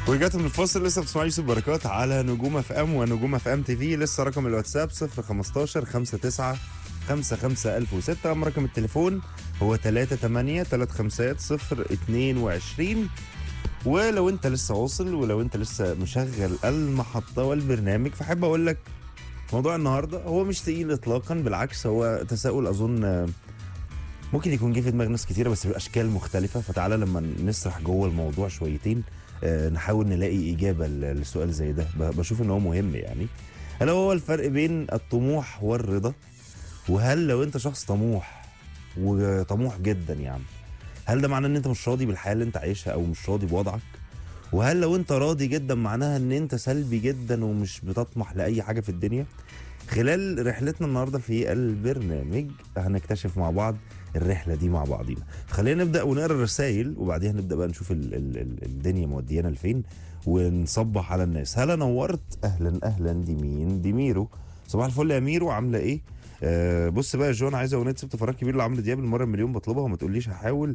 ورجعت من الفاصل لسه بتسمعوا يوسف بركات على نجوم اف ام ونجوم اف ام تي في لسه رقم الواتساب 015 59 55006 اما رقم التليفون هو 38 35 022 ولو انت لسه واصل ولو انت لسه مشغل المحطه والبرنامج فحب اقول لك موضوع النهارده هو مش تقيل اطلاقا بالعكس هو تساؤل اظن ممكن يكون جه في دماغ ناس كتيره بس باشكال مختلفه فتعالى لما نسرح جوه الموضوع شويتين آه، نحاول نلاقي اجابه ل- لسؤال زي ده ب- بشوف ان هو مهم يعني الا هو الفرق بين الطموح والرضا وهل لو انت شخص طموح وطموح جدا يعني هل ده معناه ان انت مش راضي بالحياه اللي انت عايشها او مش راضي بوضعك وهل لو انت راضي جدا معناها ان انت سلبي جدا ومش بتطمح لاي حاجه في الدنيا خلال رحلتنا النهارده في البرنامج هنكتشف مع بعض الرحله دي مع بعضينا فخلينا نبدا ونقرا الرسائل وبعديها نبدا بقى نشوف ال ال ال الدنيا موديانا لفين ونصبح على الناس هلا نورت اهلا اهلا دي مين دي ميرو صباح الفل يا ميرو عامله ايه آه بص بقى يا جون عايزه اغنيه سبت فراغ كبير لعمرو دياب المره المليون بطلبها وما تقوليش هحاول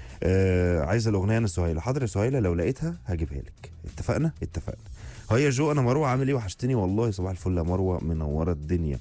آه عايزه الاغنيه انا سهيله حاضر يا سهيله لو لقيتها هجيبها لك اتفقنا اتفقنا هيا يا جو انا مروه عامل ايه وحشتني والله صباح الفل يا مروه منوره الدنيا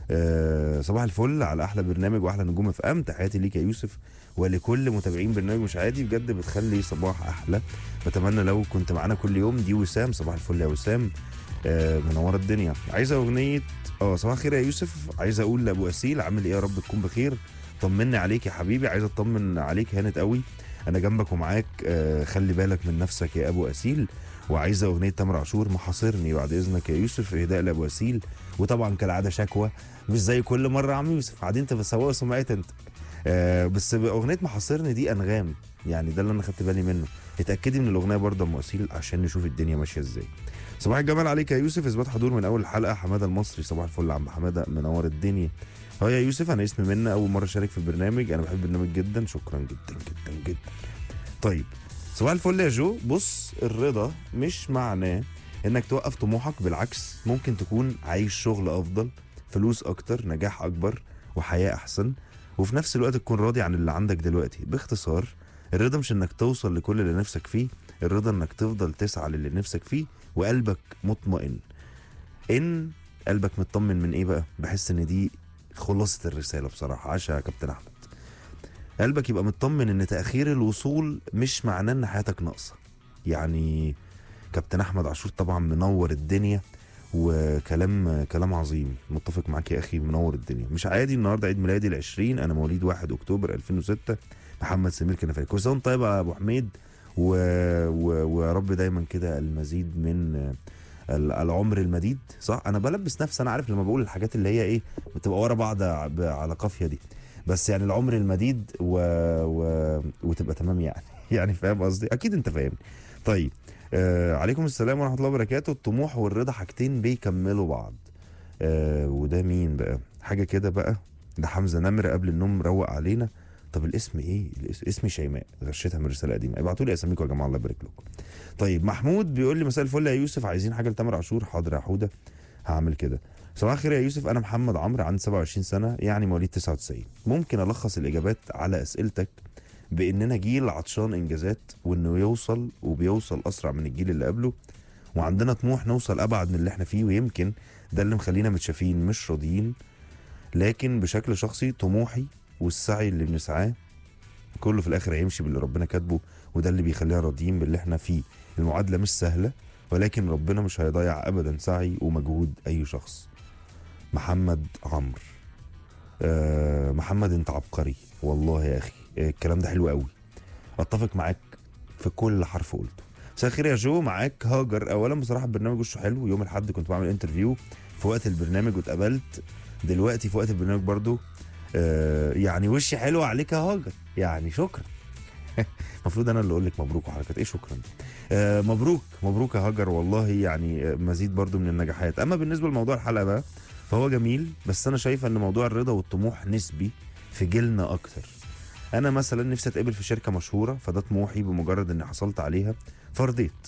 آه صباح الفل على احلى برنامج واحلى نجوم في ام تحياتي ليك يا يوسف ولكل متابعين برنامج مش عادي بجد بتخلي صباح احلى بتمنى لو كنت معانا كل يوم دي وسام صباح الفل يا وسام آه منوره الدنيا عايزه اغنيه اه صباح الخير يا يوسف عايز اقول لابو اسيل عامل ايه يا رب تكون بخير طمني عليك يا حبيبي عايز اطمن عليك هانت قوي انا جنبك ومعاك آه خلي بالك من نفسك يا ابو اسيل وعايزه اغنيه تامر عاشور محاصرني بعد اذنك يا يوسف اهداء لابو اسيل وطبعا كالعاده شكوى مش زي كل مره يا عم يوسف قاعدين تسوقوا سمعت انت آه بس اغنيه محاصرني دي انغام يعني ده اللي انا خدت بالي منه اتاكدي من الاغنيه برضه ام اسيل عشان نشوف الدنيا ماشيه ازاي صباح الجمال عليك يا يوسف اثبات حضور من اول الحلقه حماده المصري صباح الفل عم حماده منور الدنيا اه يا يوسف انا اسمي منى اول مره اشارك في البرنامج انا بحب البرنامج جدا شكرا جدا جدا جدا طيب صباح الفل يا جو بص الرضا مش معناه انك توقف طموحك بالعكس ممكن تكون عايش شغل افضل فلوس اكتر نجاح اكبر وحياه احسن وفي نفس الوقت تكون راضي عن اللي عندك دلوقتي باختصار الرضا مش انك توصل لكل اللي نفسك فيه الرضا انك تفضل تسعى للي نفسك فيه وقلبك مطمئن ان قلبك مطمن من ايه بقى بحس ان دي خلاصة الرسالة بصراحة عاشها يا كابتن احمد قلبك يبقى مطمن ان تأخير الوصول مش معناه ان حياتك ناقصة يعني كابتن احمد عاشور طبعا منور الدنيا وكلام كلام عظيم متفق معاك يا اخي منور الدنيا مش عادي النهارده عيد ميلادي العشرين انا مواليد 1 اكتوبر 2006 محمد سمير كنفاري كل سنه وأنت طيب يا ابو حميد و... و... ويا رب دايما كده المزيد من ال- العمر المديد صح انا بلبس نفسي انا عارف لما بقول الحاجات اللي هي ايه بتبقى ورا بعض ع- على قافيه دي بس يعني العمر المديد و... و... وتبقى تمام يعني يعني فاهم قصدي اكيد انت فاهم طيب آه عليكم السلام ورحمه الله وبركاته الطموح والرضا حاجتين بيكملوا بعض آه وده مين بقى حاجه كده بقى ده حمزه نمر قبل النوم روق علينا طب الاسم ايه الاس- اسمي شيماء غشيتها من رساله قديمه ابعتوا لي اساميكم يا جماعه الله يبارك لكم طيب محمود بيقول لي مساء الفل يا يوسف عايزين حاجه لتامر عاشور حاضر يا حوده هعمل كده صباح الخير يا يوسف انا محمد عمرو عندي 27 سنه يعني مواليد 99 ممكن الخص الاجابات على اسئلتك باننا جيل عطشان انجازات وانه يوصل وبيوصل اسرع من الجيل اللي قبله وعندنا طموح نوصل ابعد من اللي احنا فيه ويمكن ده اللي مخلينا متشافين مش راضيين لكن بشكل شخصي طموحي والسعي اللي بنسعاه كله في الاخر هيمشي باللي ربنا كاتبه وده اللي بيخلينا راضيين باللي احنا فيه المعادله مش سهله ولكن ربنا مش هيضيع ابدا سعي ومجهود اي شخص محمد عمرو آه محمد انت عبقري والله يا اخي آه، الكلام ده حلو قوي اتفق معاك في كل حرف قلته مساء الخير يا جو معاك هاجر اولا بصراحه البرنامج وشه حلو يوم الاحد كنت بعمل انترفيو في وقت البرنامج واتقابلت دلوقتي في وقت البرنامج برضو آه يعني وشي حلو عليك يا هاجر يعني شكرا المفروض انا اللي اقول لك مبروك وحركات ايه شكرا دي. آه مبروك مبروك يا هاجر والله يعني آه، مزيد برضو من النجاحات اما بالنسبه لموضوع الحلقه بقى فهو جميل بس انا شايفه ان موضوع الرضا والطموح نسبي في جيلنا اكتر انا مثلا نفسي اتقبل في شركه مشهوره فده طموحي بمجرد اني حصلت عليها فرضيت